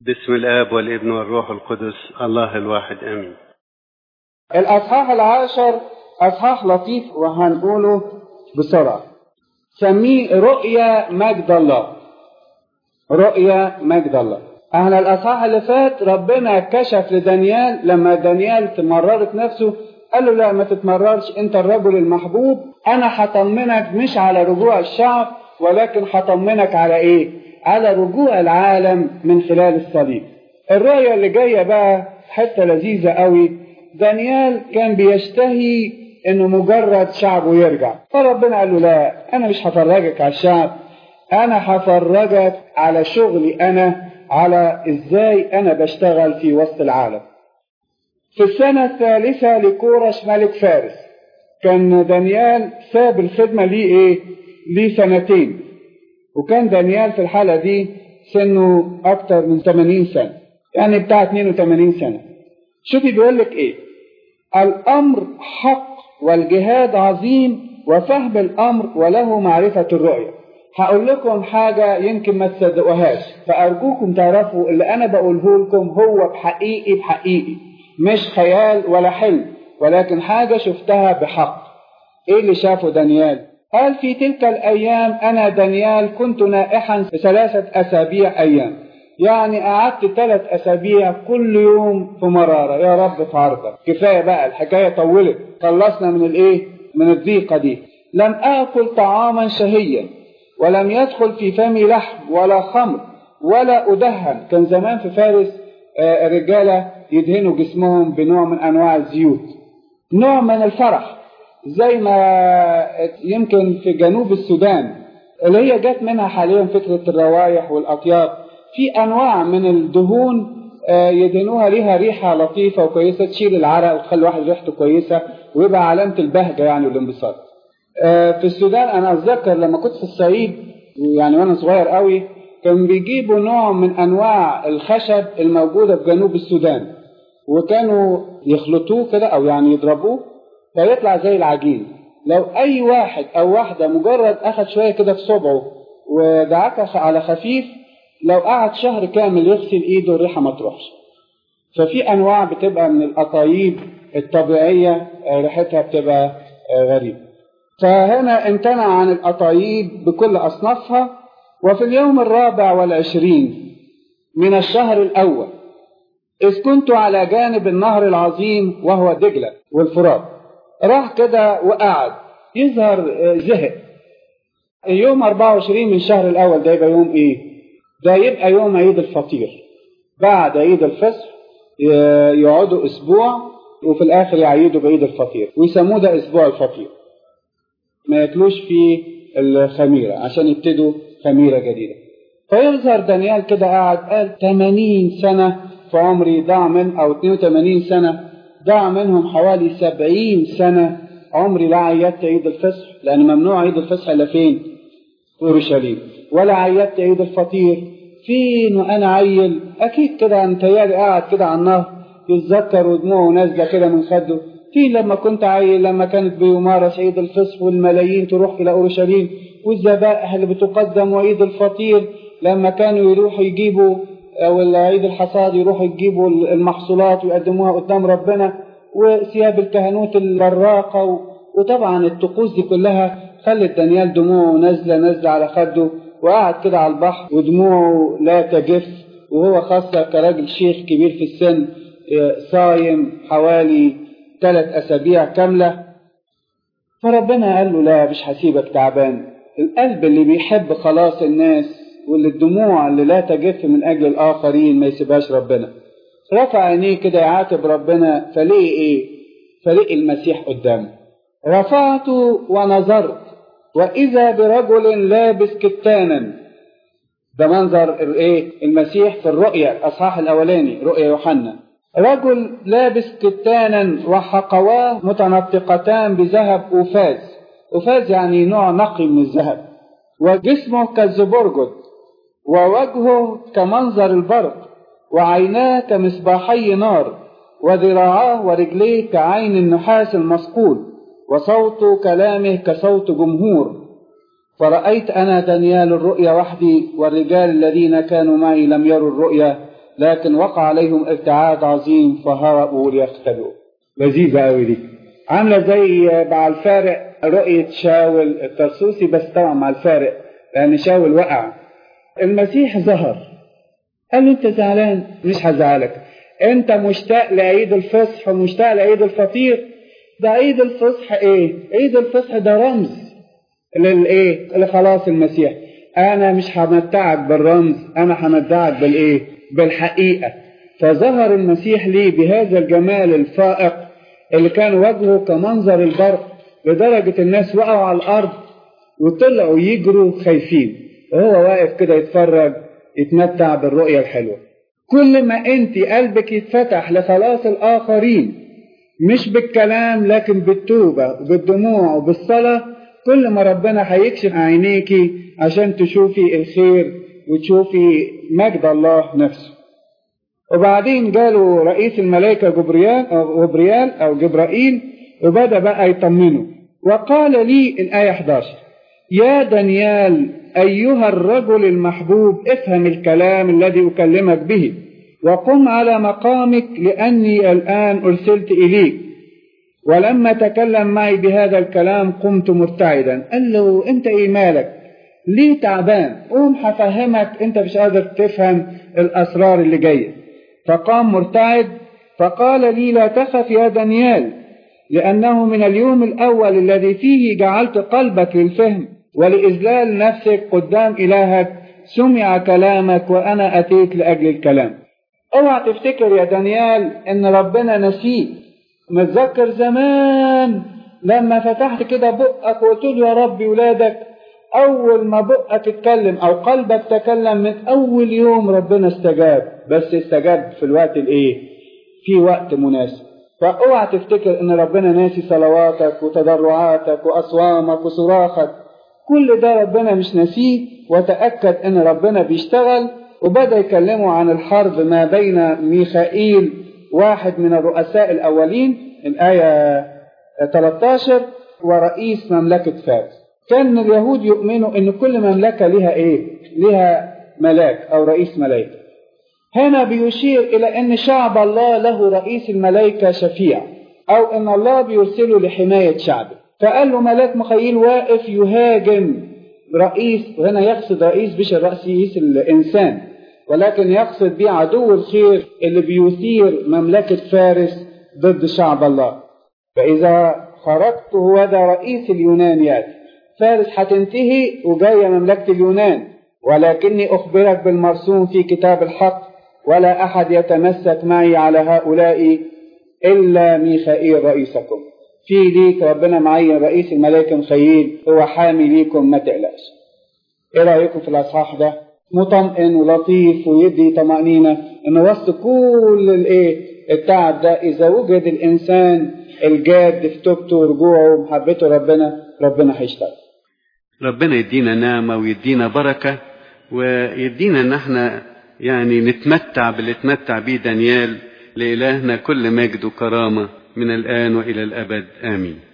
بسم الآب والابن والروح القدس الله الواحد آمين الأصحاح العاشر أصحاح لطيف وهنقوله بسرعة سميه رؤيا مجد الله رؤيا مجد الله احنا الأصحاح اللي فات ربنا كشف لدانيال لما دانيال تمررت نفسه قال له لا ما تتمررش انت الرجل المحبوب انا هطمنك مش على رجوع الشعب ولكن هطمنك على ايه على رجوع العالم من خلال الصليب الرؤية اللي جاية بقى حتة لذيذة قوي دانيال كان بيشتهي انه مجرد شعبه يرجع فربنا قال له لا انا مش هفرجك على الشعب انا هفرجك على شغلي انا على ازاي انا بشتغل في وسط العالم في السنة الثالثة لكورش ملك فارس كان دانيال ساب الخدمة ليه ايه ليه سنتين وكان دانيال في الحالة دي سنه أكتر من 80 سنة يعني بتاع 82 سنة شوفي بيقول لك إيه الأمر حق والجهاد عظيم وفهم الأمر وله معرفة الرؤية هقول لكم حاجة يمكن ما تصدقوهاش فأرجوكم تعرفوا اللي أنا بقوله لكم هو بحقيقي بحقيقي مش خيال ولا حلم ولكن حاجة شفتها بحق إيه اللي شافه دانيال قال في تلك الأيام أنا دانيال كنت نائحا في ثلاثة أسابيع أيام يعني قعدت ثلاث أسابيع كل يوم في مرارة يا رب في عرضك كفاية بقى الحكاية طولت خلصنا من الإيه من الضيقة دي لم آكل طعاما شهيا ولم يدخل في فمي لحم ولا خمر ولا أدهن كان زمان في فارس الرجالة يدهنوا جسمهم بنوع من أنواع الزيوت نوع من الفرح زي ما يمكن في جنوب السودان اللي هي جت منها حاليا فكرة الروايح والأطياب في أنواع من الدهون يدهنوها ليها ريحة لطيفة وكويسة تشيل العرق وتخلي الواحد ريحته كويسة ويبقى علامة البهجة يعني والانبساط. في السودان أنا أتذكر لما كنت في الصعيد يعني وأنا صغير قوي كان بيجيبوا نوع من أنواع الخشب الموجودة في جنوب السودان وكانوا يخلطوه كده أو يعني يضربوه فيطلع زي العجين لو اي واحد او واحده مجرد اخذ شويه كده في صبعه ودعكها على خفيف لو قعد شهر كامل يغسل ايده الريحه ما تروحش ففي انواع بتبقى من القطايب الطبيعيه ريحتها بتبقى غريبه فهنا امتنع عن القطايب بكل اصنافها وفي اليوم الرابع والعشرين من الشهر الاول اذ كنت على جانب النهر العظيم وهو دجله والفرات راح كده وقعد يظهر زهق يوم 24 من الشهر الأول ده يبقى يوم إيه؟ ده يبقى يوم عيد الفطير بعد عيد الفصح يقعدوا أسبوع وفي الآخر يعيدوا بعيد الفطير ويسموه ده أسبوع الفطير ما ياكلوش فيه الخميرة عشان يبتدوا خميرة جديدة فيظهر دانيال كده قاعد قال 80 سنة في عمري ضاع من أو 82 سنة ضاع منهم حوالي سبعين سنة عمري لا عيدت عيد الفصح لأن ممنوع عيد الفصح إلا فين؟ في أورشليم ولا عيدت عيد الفطير فين وأنا عيل أكيد كده متهيألي قاعد كده على النهر يتذكر ودموعه نازلة كده من خده في لما كنت عيل لما كانت بيمارس عيد الفصح والملايين تروح إلى أورشليم والذبائح اللي بتقدم وعيد الفطير لما كانوا يروحوا يجيبوا او عيد الحصاد يروحوا يجيبوا المحصولات ويقدموها قدام ربنا وثياب الكهنوت البراقه وطبعا الطقوس دي كلها خلت دانيال دموعه نازله نازله على خده وقعد كده على البحر ودموعه لا تجف وهو خاصه كراجل شيخ كبير في السن صايم حوالي ثلاث اسابيع كامله فربنا قال له لا مش هسيبك تعبان القلب اللي بيحب خلاص الناس واللي الدموع اللي لا تجف من أجل الآخرين ما يسيبهاش ربنا رفع عينيه كده يعاتب ربنا فلقي إيه فلقي المسيح قدامه رفعت ونظرت وإذا برجل لابس كتانا ده منظر الايه المسيح في الرؤيا الاصحاح الاولاني رؤيا يوحنا رجل لابس كتانا وحقواه متنطقتان بذهب اوفاز اوفاز يعني نوع نقي من الذهب وجسمه كالزبرجد ووجهه كمنظر البرق وعيناه كمصباحي نار وذراعاه ورجليه كعين النحاس المصقول وصوت كلامه كصوت جمهور فرأيت أنا دانيال الرؤيا وحدي والرجال الذين كانوا معي لم يروا الرؤيا لكن وقع عليهم ارتعاد عظيم فهربوا ليختبئوا لذيذة قوي دي عاملة زي مع الفارق رؤية شاول الترسوسي بس طبعا مع الفارق لأن شاول وقع المسيح ظهر قال له أنت زعلان مش هزعلك أنت مشتاق لعيد الفصح ومشتاق لعيد الفطير ده عيد الفصح إيه؟ عيد الفصح ده رمز للإيه؟ لخلاص المسيح أنا مش همتعك بالرمز أنا همتعك بالإيه؟ بالحقيقة فظهر المسيح لي بهذا الجمال الفائق اللي كان وجهه كمنظر البرق لدرجة الناس وقعوا على الأرض وطلعوا يجروا خايفين وهو واقف كده يتفرج يتمتع بالرؤية الحلوة كل ما انت قلبك يتفتح لخلاص الآخرين مش بالكلام لكن بالتوبة وبالدموع وبالصلاة كل ما ربنا هيكشف عينيكي عشان تشوفي الخير وتشوفي مجد الله نفسه وبعدين جاله رئيس الملائكة جبريال أو جبريال أو جبرائيل وبدأ بقى يطمنه وقال لي الآية 11 يا دانيال أيها الرجل المحبوب افهم الكلام الذي أكلمك به وقم على مقامك لأني الآن أرسلت إليك ولما تكلم معي بهذا الكلام قمت مرتعدا قال له أنت إيه مالك ليه تعبان قوم هفهمك أنت مش قادر تفهم الأسرار اللي جاية فقام مرتعد فقال لي لا تخف يا دانيال لأنه من اليوم الأول الذي فيه جعلت قلبك للفهم ولإذلال نفسك قدام إلهك سمع كلامك وأنا أتيت لأجل الكلام اوعى تفتكر يا دانيال ان ربنا نسيك متذكر زمان لما فتحت كده بقك وقلت له يا ربي ولادك اول ما بقك اتكلم او قلبك تكلم من اول يوم ربنا استجاب بس استجاب في الوقت الايه في وقت مناسب فاوعى تفتكر ان ربنا ناسي صلواتك وتضرعاتك واصوامك وصراخك كل ده ربنا مش ناسيه وتاكد ان ربنا بيشتغل وبدأ يكلموا عن الحرب ما بين ميخائيل واحد من الرؤساء الأولين الآية 13 ورئيس مملكة فارس كان اليهود يؤمنوا أن كل مملكة لها إيه؟ لها ملاك أو رئيس ملائكة هنا بيشير إلى أن شعب الله له رئيس الملائكة شفيع أو أن الله بيرسله لحماية شعبه فقال له ملاك مخيل واقف يهاجم رئيس هنا يقصد رئيس مش رئيس الإنسان ولكن يقصد به عدو الخير اللي بيثير مملكة فارس ضد شعب الله فإذا خرجت هو ده رئيس اليونان ياتي فارس هتنتهي وجاية مملكة اليونان ولكني أخبرك بالمرسوم في كتاب الحق ولا أحد يتمسك معي على هؤلاء إلا ميخائيل رئيسكم في ليك ربنا معين رئيس الملائكة مخيل هو حامي ليكم ما تقلقش ايه رأيكم في الأصحاح ده مطمئن ولطيف ويدي طمأنينة ان وسط كل الايه التعب ده اذا وجد الانسان الجاد في توبته ورجوعه ومحبته ربنا ربنا هيشتغل ربنا يدينا نعمة ويدينا بركة ويدينا ان احنا يعني نتمتع باللي اتمتع بيه دانيال لإلهنا كل مجد وكرامة من الآن وإلى الأبد آمين